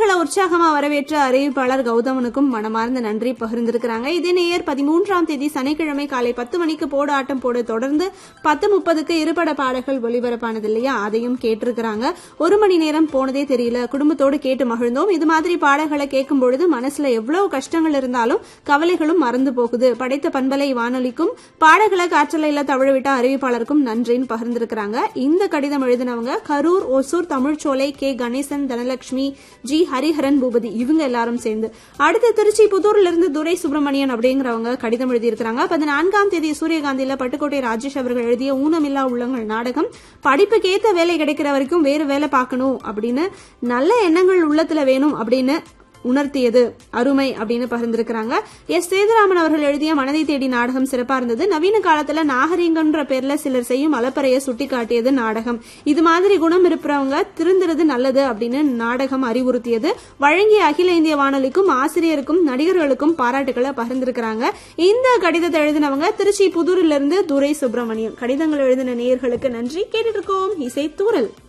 நேயர்களை உற்சாகமா வரவேற்ற அறிவிப்பாளர் கௌதமனுக்கும் மனமார்ந்த நன்றி பகிர்ந்திருக்கிறாங்க இதே நேயர் பதிமூன்றாம் தேதி சனிக்கிழமை காலை பத்து மணிக்கு போடு ஆட்டம் போடு தொடர்ந்து பத்து முப்பதுக்கு இருபட பாடல்கள் ஒளிபரப்பானது இல்லையா அதையும் கேட்டிருக்கிறாங்க ஒரு மணி நேரம் போனதே தெரியல குடும்பத்தோடு கேட்டு மகிழ்ந்தோம் இது மாதிரி பாடல்களை கேட்கும் பொழுது மனசுல எவ்வளவு கஷ்டங்கள் இருந்தாலும் கவலைகளும் மறந்து போகுது படைத்த பண்பலை வானொலிக்கும் பாடல்களை காற்றலையில தவழவிட்ட அறிவிப்பாளருக்கும் நன்றின்னு பகிர்ந்திருக்கிறாங்க இந்த கடிதம் எழுதினவங்க கரூர் ஒசூர் தமிழ்ச்சோலை கே கணேசன் தனலட்சுமி ஜி ஹரிஹரன் பூபதி இவங்க எல்லாரும் சேர்ந்து அடுத்து திருச்சி புதூர்ல இருந்து துரை சுப்பிரமணியன் அப்படிங்கிறவங்க கடிதம் எழுதியிருக்கிறாங்க பதினான்காம் தேதி சூரியகாந்தியில பட்டுக்கோட்டை ராஜேஷ் அவர்கள் எழுதிய ஊனமில்லா உள்ளங்கள் நாடகம் படிப்புக்கேத்த வேலை கிடைக்கிற வரைக்கும் வேறு வேலை பார்க்கணும் அப்படின்னு நல்ல எண்ணங்கள் உள்ளத்துல வேணும் அப்படின்னு உணர்த்தியது அருமை அப்படின்னு பகிர்ந்திருக்கிறாங்க எஸ் சேதுராமன் அவர்கள் எழுதிய மனதை தேடி நாடகம் சிறப்பா இருந்தது நவீன காலத்துல நாகரீகம்ன்ற பேர்ல சிலர் செய்யும் அலப்பறையை சுட்டி காட்டியது நாடகம் இது மாதிரி குணம் இருப்பவங்க திருந்துறது நல்லது அப்படின்னு நாடகம் அறிவுறுத்தியது வழங்கிய அகில இந்திய வானொலிக்கும் ஆசிரியருக்கும் நடிகர்களுக்கும் பாராட்டுகளை பகிர்ந்திருக்கிறாங்க இந்த கடிதத்தை எழுதினவங்க திருச்சி புதூரிலிருந்து துரை சுப்பிரமணியம் கடிதங்கள் எழுதின நேயர்களுக்கு நன்றி கேட்டுட்டு இருக்கோம் இசை தூரல்